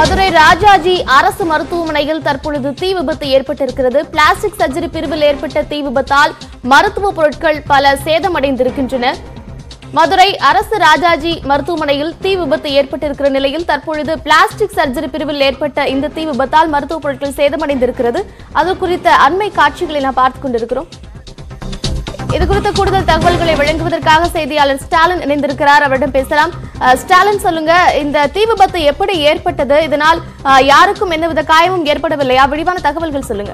மதுரை ராஜாஜி அரசு மருத்துவமனையில் தற்பொழுது தீ விபத்து ஏற்பட்டிருக்கிறது பிளாஸ்டிக் சர்ஜரி பிரிவில் ஏற்பட்ட தீ விபத்தால் மருத்துவ பொருட்கள் பல சேதமடைந்திருக்கின்றன மதுரை அரசு ராஜாஜி மருத்துவமனையில் தீ விபத்து ஏற்பட்டிருக்கிற நிலையில் தற்பொழுது பிளாஸ்டிக் சர்ஜரி பிரிவில் ஏற்பட்ட இந்த தீ விபத்தால் மருத்துவ பொருட்கள் சேதமடைந்திருக்கிறது அது குறித்த அண்மை காட்சிகளை நாம் பார்த்துக் கொண்டிருக்கிறோம் இது குறித்த கூடுதல் தகவல்களை வழங்குவதற்காக செய்தியாளர் ஸ்டாலின் இணைந்திருக்கிறார் அவரிடம் பேசலாம் அஹ், ஸ்டாலின் சொல்லுங்க இந்த தீ விபத்து எப்படி ஏற்பட்டது இதனால் அஹ், யாருக்கும் எந்தவித காயமும் ஏற்படவில்லையா விரிவான தகவல்கள் சொல்லுங்க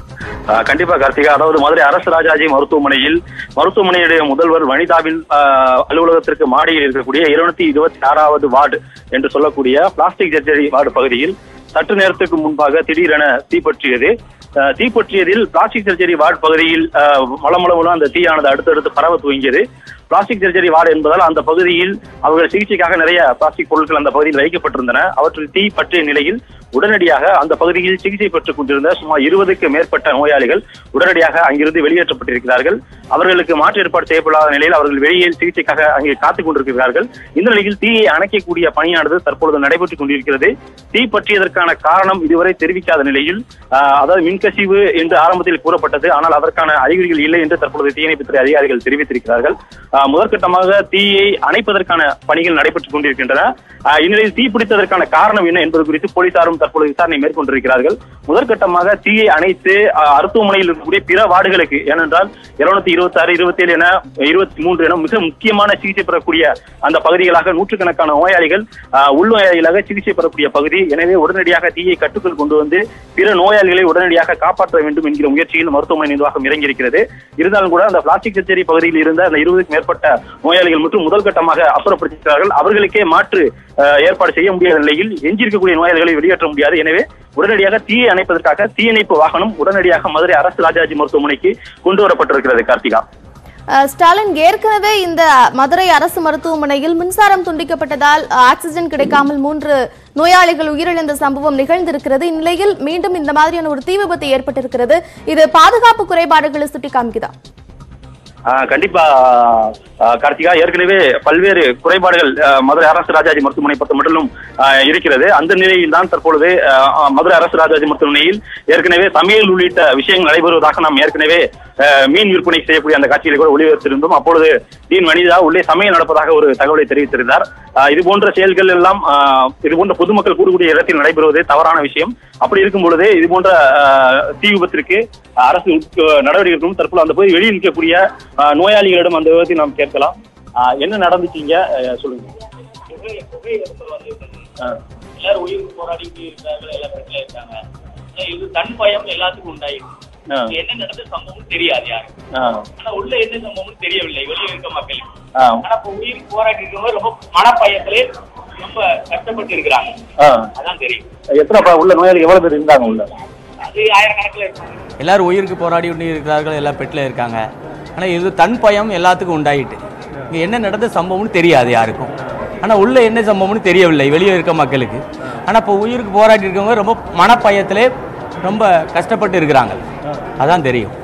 ஆஹ் கண்டிப்பா கார்த்திகா அதாவது மதுரை அரசு ராஜாஜி மருத்துவமனையில் மருத்துவமனையுடைய முதல்வர் வனிதாவின் ஆஹ், அலுவலகத்திற்கு மாடியில் இருக்கக்கூடிய இருநூத்தி இருபத்தி ஆறாவது வார்டு என்று சொல்லக்கூடிய பிளாஸ்டிக் சர்ஜரி வார்டு பகுதியில் சற்று நேரத்துக்கு முன்பாக திடீரென தீப்பற்றியது ஆஹ், தீப்பற்றியதில் பிளாஸ்டிக் சர்ஜரி வார்டு பகுதியில் ஆஹ், மளமளவுன அந்த தீயானது அடுத்தடுத்து பரவ துவங்கியது பிளாஸ்டிக் சர்ஜரி வார்டு என்பதால் அந்த பகுதியில் அவர்கள் சிகிச்சைக்காக நிறைய பிளாஸ்டிக் பொருட்கள் அந்த பகுதியில் வைக்கப்பட்டிருந்தன அவற்றில் தீ பற்றிய நிலையில் உடனடியாக அந்த பகுதியில் சிகிச்சை பெற்றுக் கொண்டிருந்த சுமார் இருபதுக்கு மேற்பட்ட நோயாளிகள் உடனடியாக அங்கிருந்து வெளியேற்றப்பட்டிருக்கிறார்கள் அவர்களுக்கு மாற்று ஏற்பாடு செய்யப்படாத நிலையில் அவர்கள் வெளியே சிகிச்சைக்காக அங்கே காத்துக் கொண்டிருக்கிறார்கள் இந்த நிலையில் தீயை அணைக்கக்கூடிய பணியானது தற்பொழுது நடைபெற்றுக் கொண்டிருக்கிறது தீ பற்றியதற்கான காரணம் இதுவரை தெரிவிக்காத நிலையில் ஆஹ், அதாவது மின்கசிவு என்று ஆரம்பத்தில் கூறப்பட்டது ஆனால் அதற்கான அறிகுறிகள் இல்லை என்று தற்பொழுது தீயணைப்புத்துறை அதிகாரிகள் தெரிவித்திருக்கிறார்கள் ஆஹ், முதற்கட்டமாக தீயை அணைப்பதற்கான பணிகள் நடைபெற்றுக் கொண்டிருக்கின்றன ஆஹ், இந்நிலையில் தீ பிடித்ததற்கான காரணம் என்ன என்பது குறித்து போலீசாரும் தற்பொழுது விசாரணை மேற்கொண்டிருக்கிறார்கள் முதற்கட்டமாக தீயை அணைத்து ஆஹ், மருத்துவமனையில் இருக்கக்கூடிய பிற வார்டுகளுக்கு ஏனென்றால் இருநூத்தி இருபத்தி ஆறு இருபத்தி ஏழு என இருபத்தி மூன்று என மிக முக்கியமான சிகிச்சை பெறக்கூடிய அந்த பகுதிகளாக நூற்றுக்கணக்கான நோயாளிகள் ஆஹ், உள்நோயாளிகளாக சிகிச்சை பெறக்கூடிய பகுதி எனவே உடனடியாக தீயை கட்டுக்குள் கொண்டு வந்து பிற நோயாளிகளை உடனடியாக காப்பாற்ற வேண்டும் என்கிற முயற்சியில் மருத்துவமனை நிர்வாகம் இறங்கியிருக்கிறது இருந்தாலும் கூட அந்த பிளாஸ்டிக் சர்ஜரி பகுதியில் இருந்த அந்த இருபதுக்கு மேற்பட்ட நோயாளிகள் மட்டும் முதல் கட்டமாக அப்புறப்படுத்தியிருக்கிறார்கள் அவர்களுக்கே மாற்று ஆஹ், ஏற்பாடு செய்ய முடியாத நிலையில் எஞ்சியிருக்கக்கூடிய நோயாளிகளை வெளியேற்ற முடியாது எனவே உடனடியாக தீயை அணைப்பதற்காக தீயணைப்பு வாகனம் உடனடியாக மதுரை அரசு ராஜாஜி மருத்துவமனைக்கு கொண்டு வரப்பட்டிருக்கிறது கார்த்திகா அஹ், ஸ்டாலின் ஏற்கனவே இந்த மதுரை அரசு மருத்துவமனையில் மின்சாரம் துண்டிக்கப்பட்டதால் அஹ், ஆக்சிஜன் கிடைக்காமல் மூன்று நோயாளிகள் உயிரிழந்த சம்பவம் நிகழ்ந்திருக்கிறது இந்நிலையில் மீண்டும் இந்த மாதிரியான ஒரு தீ விபத்து ஏற்பட்டிருக்கிறது இது பாதுகாப்பு குறைபாடுகளை சுட்டி காமிக்குதா ஆஹ் கண்டிப்பா ஆஹ் கார்த்திகா ஏற்கனவே பல்வேறு குறைபாடுகள் ஆஹ் மதுரை அரசு ராஜாஜி மருத்துவமனை பொறுத்த மட்டும் ஆஹ் இருக்கிறது அந்த நிலையில் தான் தற்பொழுது ஆஹ் மதுரை அரசு ராஜாஜி மருத்துவமனையில் ஏற்கனவே சமையல் உள்ளிட்ட விஷயங்கள் நடைபெறுவதாக நாம் ஏற்கனவே ஆஹ் மீன் விற்பனை செய்யக்கூடிய அந்த காட்சிகளை கூட ஒளிபரத்திருந்தோம் அப்பொழுது தீன் வனிதா உள்ளே சமையல் நடப்பதாக ஒரு தகவலை தெரிவித்திருந்தார் ஆஹ் இது போன்ற செயல்கள் எல்லாம் ஆஹ் இது போன்ற பொதுமக்கள் கூடக்கூடிய இடத்தில் நடைபெறுவது தவறான விஷயம் அப்படி இருக்கும் பொழுது இது போன்ற ஆஹ் தீ விபத்திற்கு அரசு உட்க- நடவடிக்கை எடுக்கணும் தற்போது அந்த போய் வெளியில் நிற்கக்கூடிய ஆஹ் நோயாளிகளிடம் அந்த விதத்தை நாம் கேட்கலாம் ஆஹ் என்ன நடந்துச்சீங்க ஆஹ் சொல்லுங்க ஆஹ் எல்லாரும் உயிருக்கு போராடிட்டு இருக்காங்க எல்லாம் பிரச்சனை இருக்காங்க ஆனா இது தன் பயம் எல்லாத்துக்கும் உண்டாயிருக்கு ஆ. இது என்ன நடந்த சம்பவம் தெரியாது யாரும் ஆஹ் ஆனா உள்ள என்ன சம்பவம் தெரியவில்லை வெளியே இருக்க மக்களுக்கு ஆஹ் ஆனா இப்ப உயிருக்கு போராடி இருக்கவங்க ரொம்ப மனப்பயத்திலே ரொம்ப கஷ்டப்பட்டு இருக்கிறாங்க ஆஹ் அதான் தெரியும் எத்தனை ப- உள்ள நோயாளி எவ்வளவு பேர் இருந்தாங்க உள்ள அது ஆயிரக்கணக்கில் இருக்காங்க எல்லாரும் உயிருக்கு போராடி கொண்டு இருக்கிறார்கள் எல்லாம் பெட்டில் இருக்காங்க ஆனால் இது தன் பயம் எல்லாத்துக்கும் உண்டாயிட்டு இங்கே என்ன நடந்த சம்பவம்னு தெரியாது யாருக்கும் ஆனால் உள்ள என்ன சம்பவம்னு தெரியவில்லை வெளியே இருக்க மக்களுக்கு ஆனால் இப்போ உயிருக்கு போராடி இருக்கவங்க ரொம்ப மனப்பயத்திலே ரொம்ப கஷ்டப்பட்டு இருக்கிறாங்க அதான் தெரியும்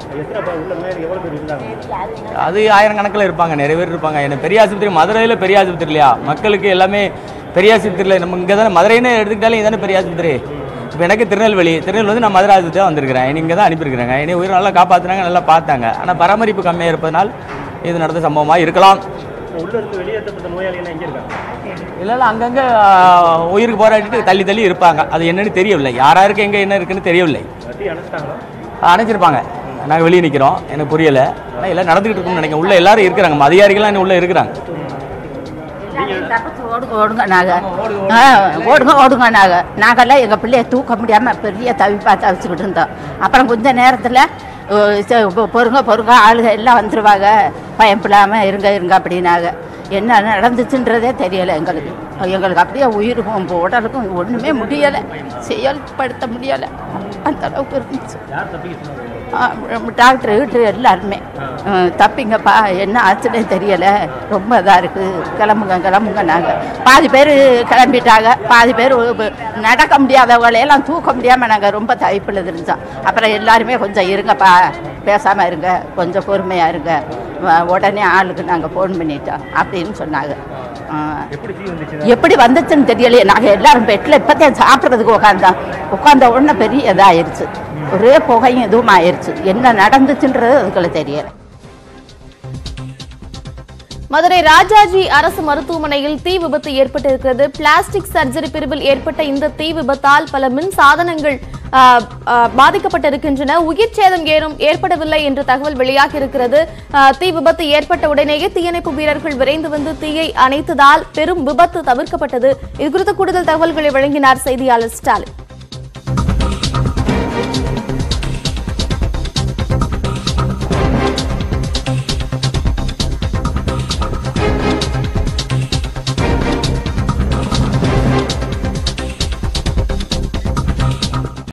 அது ஆயிரக்கணக்கில் இருப்பாங்க நிறைய பேர் இருப்பாங்க என்ன பெரிய ஆஸ்பத்திரி மதுரையில் பெரிய ஆஸ்பத்திரி இல்லையா மக்களுக்கு எல்லாமே பெரிய ஆஸ்பத்திரியில் நம்ம இங்கே தானே மதுரைன்னு எடுத்துக்கிட்டாலே இதானே பெரிய ஆஸ்பத்திரி இப்போ எனக்கு திருநெல்வேலி திருநெல்வேலி வந்து நான் மதுரை ஆஸ்பத்திரி தான் வந்திருக்கிறேன் இங்கே தான் அனுப்பியிருக்கிறாங்க என்னை உயிர் நல்லா காப்பாற்றினாங்க நல்லா பார்த்தாங்க ஆனால் பராமரிப்பு கம்மியாக இருப்பதனால் இது நடந்த சம்பவமாக இருக்கலாம் இல்லை இல்லை அங்கங்கே உயிருக்கு போராடிட்டு தள்ளி தள்ளி இருப்பாங்க அது என்னன்னு தெரியவில்லை யாராருக்கு எங்கே என்ன இருக்குன்னு தெரியவில்லை அணைச்சிருப்பாங்க நாங்கள் வெளியே நிற்கிறோம் எனக்கு புரியலை ஆனால் எல்லாம் நடந்துக்கிட்டு இருக்கும்னு நினைக்கிறேன் உள்ள எல்லாரும் இருக்கிறாங்க அதிகாரிகள்லாம் இன்னும் உள்ள இருக்கிறாங்க தப்பிச்சு ஓடுங்க ஓடுங்க நாங்கள் ஆ ஓடுங்க ஓடுங்க நாங்கள் நாங்கள்லாம் எங்கள் பிள்ளைய தூக்க முடியாமல் பெரிய தவிப்பா தவிச்சுக்கிட்டு இருந்தோம் அப்புறம் கொஞ்ச நேரத்தில் பொறுங்க பொறுங்க ஆளுங்க எல்லாம் வந்துருவாங்க பயப்படாமல் இருங்க இருங்க அப்படின்னாங்க என்ன நடந்துச்சுன்றதே தெரியலை எங்களுக்கு எங்களுக்கு அப்படியே உயிருக்கும் இப்போ உடலுக்கும் ஒன்றுமே முடியலை செயல்படுத்த முடியலை அந்த அளவுக்கு இருந்துச்சு ஆ, டாக்டர் வீட்டு எல்லாருமே அஹ், தப்பிங்கப்பா என்ன ஆச்சுன்னே தெரியலை ரொம்ப இதாக இருக்குது கிளம்புங்க கிளம்புங்க நாங்கள் பாதி பேர் கிளம்பிட்டாங்க பாதி பேர் நடக்க முடியாதவங்களையெல்லாம் தூக்க முடியாமல் நாங்கள் ரொம்ப தவிப்பில் இருந்தோம் அப்புறம் எல்லாருமே கொஞ்சம் இருங்கப்பா பேசாமல் இருங்க கொஞ்சம் பொறுமையாக இருங்க வ- உடனே ஆளுக்கு நாங்கள் ஃபோன் பண்ணிட்டோம் அப்படின்னு சொன்னாங்க ஆ. எப்படி வந்துச்சுன்னு தெரியலையே நாங்கள் எல்லாரும் பெட்டில் இப்போதான் சாப்பிட்றதுக்கு உட்காந்தோம் உட்காந்த உடனே பெரிய இதாயிருச்சு ஒரே புகையும் இதுவும் ஆயிருச்சு என்ன நடந்துச்சுன்றது அதுக்குள்ள தெரியல மதுரை ராஜாஜி அரசு மருத்துவமனையில் தீ விபத்து ஏற்பட்டிருக்கிறது பிளாஸ்டிக் சர்ஜரி பிரிவில் ஏற்பட்ட இந்த தீ விபத்தால் பல மின் சாதனங்கள் ஆ, ஆ, பாதிக்கப்பட்டிருக்கின்றன உயிர் சேதம் ஏதும் ஏற்படவில்லை என்ற தகவல் வெளியாகி இருக்கிறது ஆ, தீ விபத்து ஏற்பட்ட உடனேயே தீயணைப்பு வீரர்கள் விரைந்து வந்து தீயை அணைத்ததால் பெரும் விபத்து தவிர்க்கப்பட்டது இது குறித்த கூடுதல் தகவல்களை வழங்கினார் செய்தியாளர் ஸ்டாலின்